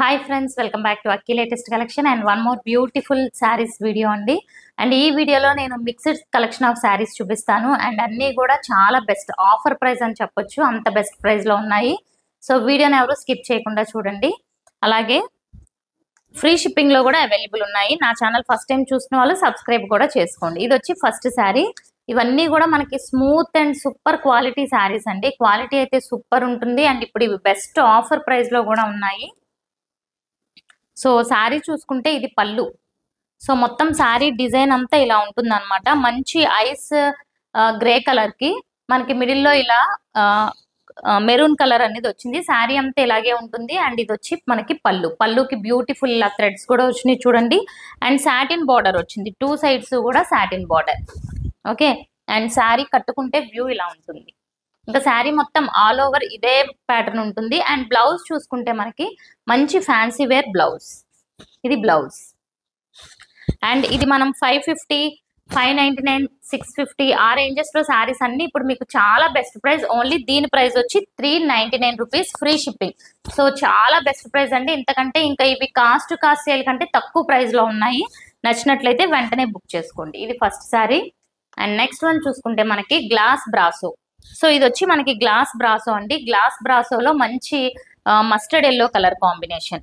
hi friends welcome back to Akki latest collection and one more beautiful saris video అండి and ఈ వీడియోలో నేను mixed collection of saris చూపిస్తాను and అన్నీ కూడా చాలా బెస్ట్ ఆఫర్ ప్రైస్ అని చెప్పొచ్చు అంత బెస్ట్ ప్రైస్లో ఉన్నాయి సో వీడియోని ఎవరు స్కిప్ చేయకుండా చూడండి అలాగే ఫ్రీ షిప్పింగ్లో కూడా అవైలబుల్ ఉన్నాయి నా ఛానల్ ఫస్ట్ టైం చూసిన వాళ్ళు సబ్స్క్రైబ్ కూడా చేసుకోండి ఇది వచ్చి ఫస్ట్ శారీ ఇవన్నీ కూడా మనకి smooth and super quality saris అండి క్వాలిటీ అయితే సూపర్ ఉంటుంది అండ్ ఇప్పుడు ఇవి బెస్ట్ ఆఫర్ ప్రైస్లో కూడా ఉన్నాయి సో శారీ చూసుకుంటే ఇది పళ్ళు సో మొత్తం శారీ డిజైన్ అంతా ఇలా ఉంటుంది అనమాట మంచి ఐస్ గ్రే కలర్ కి మనకి మిడిల్ లో ఇలా మెరూన్ కలర్ అనేది వచ్చింది శారీ అంతా ఇలాగే ఉంటుంది అండ్ ఇది వచ్చి మనకి పళ్ళు పళ్ళుకి బ్యూటిఫుల్ ఇలా థ్రెడ్స్ కూడా వచ్చినాయి చూడండి అండ్ సాటిన్ బార్డర్ వచ్చింది టూ సైడ్స్ కూడా satin border okay and sari కట్టుకుంటే వ్యూ ఇలా ఉంటుంది ఇంకా శారీ మొత్తం ఆల్ ఓవర్ ఇదే ప్యాటర్న్ ఉంటుంది అండ్ బ్లౌజ్ చూసుకుంటే మనకి మంచి ఫ్యాన్సీ వేర్ బ్లౌజ్ ఇది బ్లౌజ్ అండ్ ఇది మనం five fifty five ninety nine six fifty ఆ రేంజెస్లో శారీస్ అన్ని ఇప్పుడు మీకు చాలా బెస్ట్ ప్రైస్ ఓన్లీ దీని ప్రైస్ వచ్చి three ninety nine rupees free shipping so చాలా బెస్ట్ ప్రైస్ అండి ఇంతకంటే ఇంకా ఇవి కాస్ట్ కాస్ట్ సేల్ కంటే తక్కువ ప్రైస్లో ఉన్నాయి నచ్చినట్లయితే వెంటనే బుక్ చేసుకోండి ఇది first sari and next one చూసుకుంటే మనకి గ్లాస్ బ్రాసో సో ఇది వచ్చి మనకి గ్లాస్ బ్రాసో అండి గ్లాస్ బ్రాసోలో మంచి mustard yellow colour combination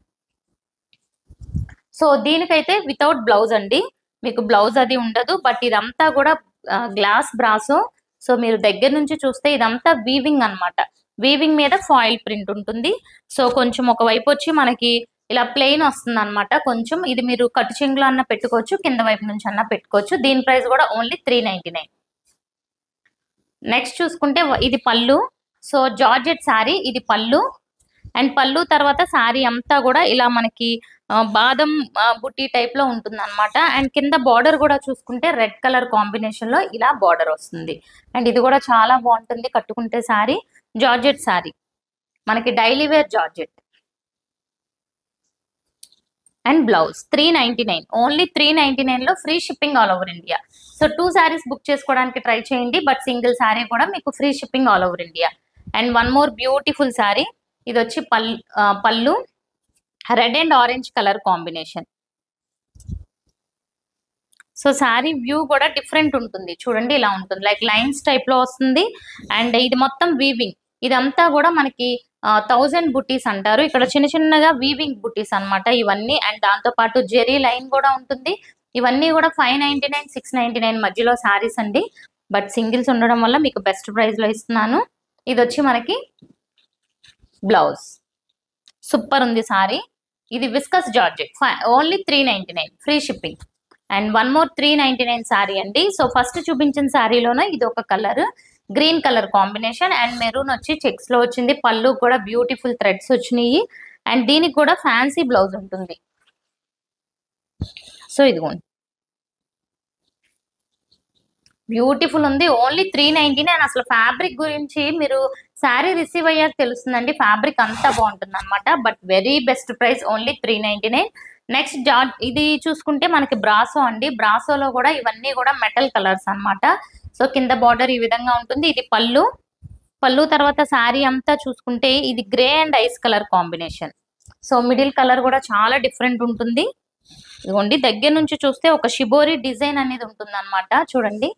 so దీనికైతే వితౌట్ బ్లౌజ్ అండి మీకు బ్లౌజ్ అది ఉండదు బట్ ఇదంతా కూడా గ్లాస్ బ్రాసో సో మీరు దగ్గర నుంచి చూస్తే ఇదంతా వీవింగ్ అన్నమాట వీవింగ్ మీద ఫాయిల్ ప్రింట్ ఉంటుంది సో కొంచెం ఒకవైపు వచ్చి మనకి ఇలా ప్లెయిన్ వస్తుంది అనమాట కొంచెం ఇది మీరు కట్టు చెంగులో అన్న పెట్టుకోవచ్చు కింద వైపు నుంచి అన్న పెట్టుకోవచ్చు దీని ప్రైస్ కూడా only three ninety nine next చూసుకుంటే వ- ఇది పళ్ళు సో జార్జెట్ శారీ ఇది పళ్ళు అండ్ పళ్ళు తర్వాత శారీ అంతా కూడా ఇలా మనకి ఆ, బాదం ఆ, బుట్టి టైప్ లో ఉంటుంది అనమాట అండ్ కింద బార్డర్ కూడా చూసుకుంటే రెడ్ కలర్ కాంబినేషన్ లో ఇలా బార్డర్ వస్తుంది అండ్ ఇది కూడా చాలా బాగుంటుంది కట్టుకుంటే శారీ జార్జెట్ శారీ మనకి daily wear georgette and blouse three ninety nine only three ninety nine లో free shipping all over India so two saris book చేసుకోవడానికి ట్రై చేయండి బట్ సింగిల్ శారీ కూడా మీకు free shipping all over India and one more beautiful sari ఇది వచ్చి పల్ ఆ, pallu red and orange colour combination so sari view కూడా డిఫరెంట్ ఉంటుంది చూడండి ఇలా ఉంటుంది లైక్ లైన్స్ టైప్ లో వస్తుంది అండ్ ఇది మొత్తం వీవింగ్ ఇదంతా కూడా మనకి థౌజండ్ బుటీస్ అంటారు ఇక్కడ చిన్న చిన్నగా వీవింగ్ బుటీస్ అన్నమాట ఇవన్నీ అండ్ దాంతో పాటు జెరీ లైన్ కూడా ఉంటుంది ఇవన్నీ కూడా five ninety nine six ninety nine మధ్యలో శారీస్ అండి బట్ సింగిల్స్ ఉండడం వల్ల మీకు బెస్ట్ ప్రైస్ లో ఇస్తున్నాను ఇది వచ్చి మనకి బ్లౌజ్ సూపర్ ఉంది సారీ ఇది viscose georgette only three ninety nine free shipping and one more three ninety nine sari అండి సో ఫస్ట్ చూపించిన సారీలోనే ఇది ఒక colour green colour combination and maroon వచ్చి చెక్స్ లో వచ్చింది పళ్ళు కూడా బ్యూటిఫుల్ థ్రెడ్స్ వచ్చినాయి అండ్ దీనికి కూడా ఫ్యాన్సీ బ్లౌజ్ ఉంటుంది సో ఇదిగోండి బ్యూటిఫుల్ ఉంది ఓన్లీ త్రీ నైన్టీ నైన్ అసలు ఫ్యాబ్రిక్ గురించి మీరు శారీ రిసీవ్ అయ్యాక తెలుస్తుందండి ఫ్యాబ్రిక్ అంతా బాగుంటుంది అనమాట but very best price only three ninety nine next georgette ఇది చూసుకుంటే మనకి బ్రాసో అండి బ్రాసోలో కూడా ఇవన్నీ కూడా మెటల్ కలర్స్ అన్నమాట సో కింద బార్డర్ ఈ విధంగా ఉంటుంది ఇది పళ్ళు పళ్ళు తర్వాత శారీ అంతా చూసుకుంటే ఇది grey and ice colour combination so middle colour కూడా చాలా డిఫరెంట్ ఉంటుంది ఇదిగోండి దగ్గర నుంచి చూస్తే ఒక షిబోరి డిజైన్ అనేది ఉంటుంది అనమాట చూడండి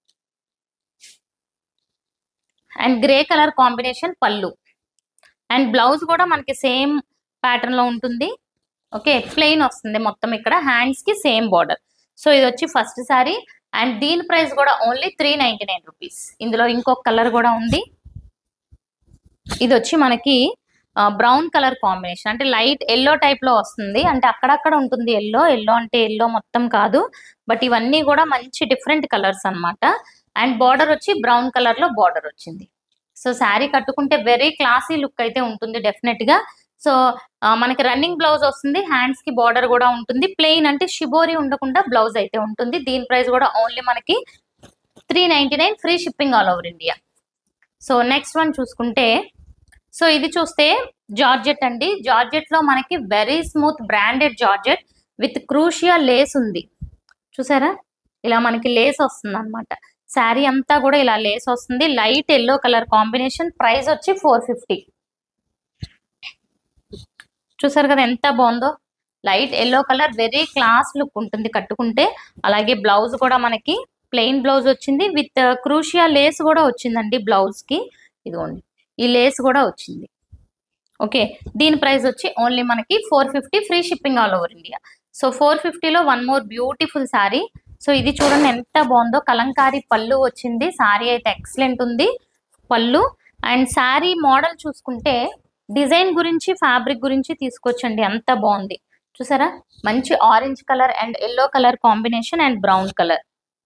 and grey colour combination pallu and blouse కూడా మనకి సేమ్ ప్యాటర్న్ లో ఉంటుంది ఓకే ప్లెయిన్ వస్తుంది మొత్తం ఇక్కడ హ్యాండ్స్ కి సేమ్ బార్డర్ సో ఇది వచ్చి ఫస్ట్ సారీ అండ్ దీని ప్రైస్ కూడా only three ninety nine rupees ఇందులో ఇంకొక కలర్ కూడా ఉంది ఇది వచ్చి మనకి బ్రౌన్ కలర్ కాంబినేషన్ అంటే లైట్ ఎల్లో టైప్ లో వస్తుంది అంటే అక్కడక్కడ ఉంటుంది ఎల్లో ఎల్లో అంటే ఎల్లో మొత్తం కాదు బట్ ఇవన్నీ కూడా మంచి డిఫరెంట్ కలర్స్ అన్నమాట అండ్ బార్డర్ వచ్చి బ్రౌన్ కలర్ లో బార్డర్ వచ్చింది సో శారీ కట్టుకుంటే వెరీ క్లాసీ లుక్ అయితే ఉంటుంది డెఫినెట్ గా సో ఆ, మనకి రన్నింగ్ బ్లౌజ్ వస్తుంది హ్యాండ్స్ కి బార్డర్ కూడా ఉంటుంది ప్లెయిన్ అంటే షిబోరి ఉండకుండా బ్లౌజ్ అయితే ఉంటుంది దీని ప్రైస్ కూడా ఓన్లీ మనకి three ninety nine free shipping all over India so next one చూసుకుంటే సో ఇది చూస్తే జార్జెట్ అండి జార్జెట్ లో మనకి very smooth branded georgette with crochet lace ఉంది చూసారా ఇలా మనకి లేస్ వస్తుంది అనమాట శారీ అంతా కూడా ఇలా లేస్ వస్తుంది light yellow colour combination price వచ్చి ఫోర్ ఫిఫ్టీ చూసారు కదా ఎంత బాగుందో light yellow colour very class look ఉంటుంది కట్టుకుంటే అలాగే బ్లౌజ్ కూడా మనకి ప్లెయిన్ బ్లౌజ్ వచ్చింది విత్ క్రూషియా లేస్ కూడా వచ్చిందండి బ్లౌజ్ కి ఇదిగోండి ఈ లేస్ కూడా వచ్చింది ఓకే దీని ప్రైస్ వచ్చి ఓన్లీ మనకి four fifty free shipping all over India so four ఫిఫ్టీలో one more beautiful sari so ఇది చూడండి ఎంత బాగుందో కలంకారీ పళ్ళు వచ్చింది శారీ అయితే ఎక్సలెంట్ ఉంది పళ్ళు అండ్ శారీ మోడల్ చూసుకుంటే డిజైన్ గురించి ఫ్యాబ్రిక్ గురించి తీసుకొచ్చండి అంత బాగుంది చూసారా మంచి orange colour and yellow colour combination and brown colour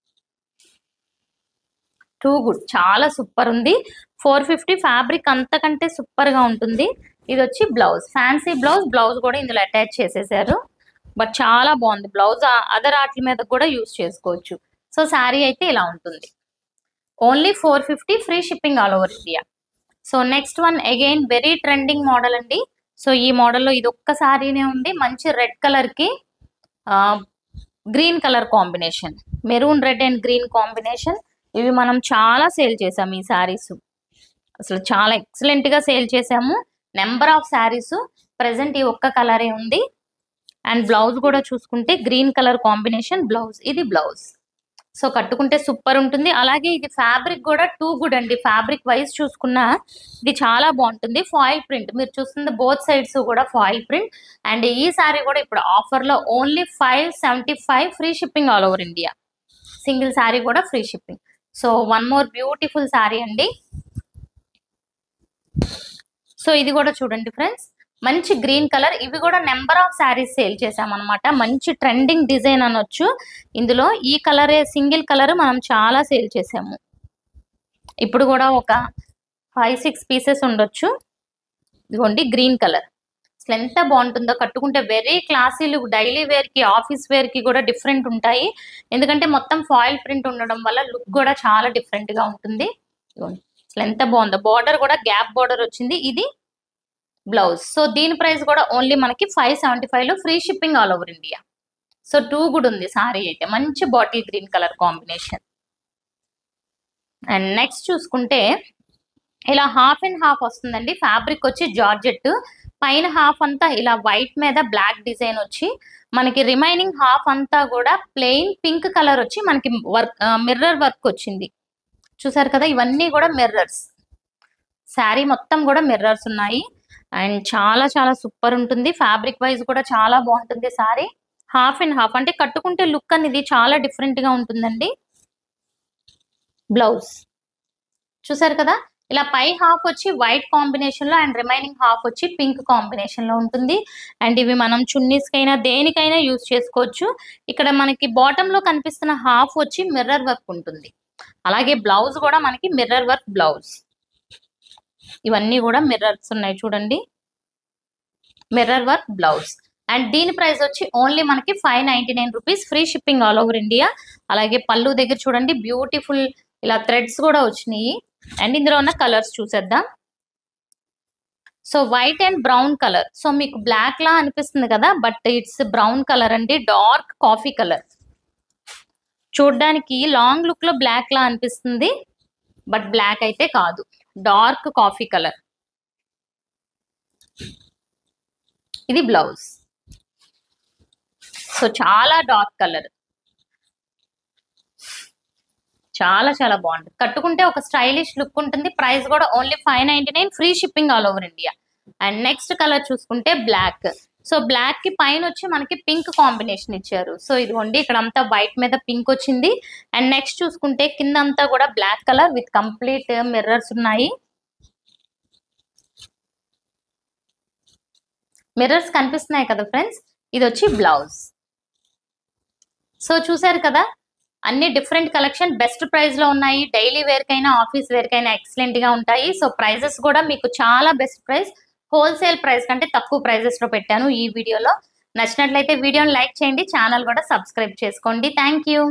too good చాలా సూపర్ ఉంది ఫోర్ ఫిఫ్టీ ఫ్యాబ్రిక్ అంతకంటే సూపర్ గా ఉంటుంది ఇది వచ్చి బ్లౌజ్ ఫ్యాన్సీ బ్లౌజ్ బ్లౌజ్ కూడా ఇందులో అటాచ్ చేసేసారు బట్ చాలా బాగుంది బ్లౌజ్ అదర్ ఆటల మీద కూడా యూస్ చేసుకోవచ్చు సో శారీ అయితే ఇలా ఉంటుంది only four fifty free shipping all over India so next one again very trending model అండి సో ఈ మోడల్లో ఇది ఒక్క శారీనే ఉంది మంచి రెడ్ కలర్ కి green colour combination maroon red and green combination ఇవి మనం చాలా సేల్ చేసాము ఈ శారీస్ అసలు చాలా ఎక్సలెంట్ గా సేల్ చేసాము నెంబర్ ఆఫ్ శారీస్ ప్రెసెంట్ ఈ ఒక్క కలరే ఉంది అండ్ బ్లౌజ్ కూడా చూసుకుంటే గ్రీన్ కలర్ కాంబినేషన్ బ్లౌజ్ ఇది బ్లౌజ్ సో కట్టుకుంటే సూపర్ ఉంటుంది అలాగే ఇది ఫ్యాబ్రిక్ కూడా టూ గుడ్ అండి ఫ్యాబ్రిక్ వైజ్ చూసుకున్నా ఇది చాలా బాగుంటుంది ఫాయిల్ ప్రింట్ మీరు చూస్తుంది బోత్ సైడ్స్ కూడా ఫాయిల్ ప్రింట్ అండ్ ఈ సారీ కూడా ఇప్పుడు ఆఫర్ లో only five seventy five free shipping all over India single sari కూడా free shipping so one more beautiful sari అండి సో ఇది కూడా చూడండి ఫ్రెండ్స్ మంచి గ్రీన్ కలర్ ఇవి కూడా నెంబర్ ఆఫ్ శారీస్ సేల్ చేసామన్నమాట మంచి ట్రెండింగ్ డిజైన్ అనొచ్చు ఇందులో ఈ కలరే సింగిల్ కలర్ మనం చాలా సేల్ చేసాము ఇప్పుడు కూడా ఒక ఫైవ్ సిక్స్ పీసెస్ ఉండొచ్చు ఇదిగోండి గ్రీన్ కలర్ అసలు ఎంత బాగుంటుందో కట్టుకుంటే very classy look daily wear కి ఆఫీస్ వేర్ కి కూడా డిఫరెంట్ ఉంటాయి ఎందుకంటే మొత్తం ఫాయిల్ ప్రింట్ ఉండడం వల్ల లుక్ కూడా చాలా డిఫరెంట్ గా ఉంటుంది ఇదిగోండి అసలు ఎంత బాగుందో బార్డర్ కూడా గ్యాప్ బార్డర్ వచ్చింది ఇది బ్లౌజ్ సో దీని ప్రైస్ కూడా ఓన్లీ మనకి ఫైవ్ సెవెంటీ ఫైవ్ లో free shipping all over India so two కూడా ఉంది సారీ అయితే మంచి bottle green colour combination and next చూసుకుంటే ఇలా హాఫ్ అండ్ హాఫ్ వస్తుందండి ఫ్యాబ్రిక్ వచ్చి జార్జెట్ పైన హాఫ్ అంతా ఇలా వైట్ మీద బ్లాక్ డిజైన్ వచ్చి మనకి రిమైనింగ్ హాఫ్ అంతా కూడా ప్లెయిన్ పింక్ కలర్ వచ్చి మనకి వర్క్ మిర్రర్ వర్క్ వచ్చింది చూసారు కదా ఇవన్నీ కూడా మిర్రర్స్ శారీ మొత్తం కూడా మిర్రర్స్ ఉన్నాయి అండ్ చాలా చాలా సూపర్ ఉంటుంది ఫ్యాబ్రిక్ వైజ్ కూడా చాలా బాగుంటుంది శారీ హాఫ్ అండ్ హాఫ్ అంటే కట్టుకుంటే లుక్ అనేది చాలా డిఫరెంట్ గా ఉంటుందండి బ్లౌజ్ చూసారు కదా ఇలా పై హాఫ్ వచ్చి వైట్ కాంబినేషన్ లో అండ్ రిమైనింగ్ హాఫ్ వచ్చి పింక్ కాంబినేషన్ లో ఉంటుంది అండ్ ఇవి మనం చున్నీస్ కైనా దేనికైనా యూజ్ చేసుకోవచ్చు ఇక్కడ మనకి బాటమ్ లో కనిపిస్తున్న హాఫ్ వచ్చి మిర్రర్ వర్క్ ఉంటుంది అలాగే బ్లౌజ్ కూడా మనకి మిర్రర్ వర్క్ బ్లౌజ్ ఇవన్నీ కూడా మిర్రర్స్ ఉన్నాయి చూడండి మిర్రర్ వర్క్ బ్లౌజ్ అండ్ దీని ప్రైస్ వచ్చి ఓన్లీ మనకి five ninety nine rupees free shipping all over India అలాగే పళ్ళు దగ్గర చూడండి బ్యూటిఫుల్ ఇలా థ్రెడ్స్ కూడా వచ్చినాయి అండ్ ఇందులో ఉన్న కలర్స్ చూసేద్దాం so white and brown colour so మీకు బ్లాక్ లా అనిపిస్తుంది కదా బట్ ఇట్స్ బ్రౌన్ కలర్ అండి డార్క్ కాఫీ కలర్ చూడ్డానికి లాంగ్ లుక్ లో బ్లాక్ లా అనిపిస్తుంది బట్ బ్లాక్ అయితే కాదు డార్క్ కాఫీ కలర్ ఇది బ్లౌజ్ సో చాలా డార్క్ కలర్ చాలా చాలా బాగుంటుంది కట్టుకుంటే ఒక స్టైలిష్ లుక్ ఉంటుంది ప్రైస్ కూడా only five ninety nine free shipping all over India and next colour చూసుకుంటే బ్లాక్ సో బ్లాక్ కి పైన వచ్చి మనకి పింక్ కాంబినేషన్ ఇచ్చారు సో ఇదిగోండి ఇక్కడ అంతా వైట్ మీద పింక్ వచ్చింది అండ్ నెక్స్ట్ చూసుకుంటే కింద అంతా కూడా black colour with complete mirrors ఉన్నాయి మిర్రర్స్ కనిపిస్తున్నాయి కదా ఫ్రెండ్స్ ఇది వచ్చి బ్లౌజ్ సో చూసారు కదా అన్ని డిఫరెంట్ కలెక్షన్ బెస్ట్ ప్రైస్ లో ఉన్నాయి డైలీ వేర్ కైనా ఆఫీస్ వేర్ కైనా ఎక్సలెంట్ గా ఉంటాయి సో ప్రైజెస్ కూడా మీకు చాలా బెస్ట్ ప్రైస్ హోల్సేల్ ప్రైస్ కంటే తక్కువ ప్రైజెస్ లో పెట్టాను ఈ వీడియోలో నచ్చినట్లయితే వీడియోని లైక్ చేయండి ఛానల్ కూడా సబ్స్క్రైబ్ చేసుకోండి థ్యాంక్ యూ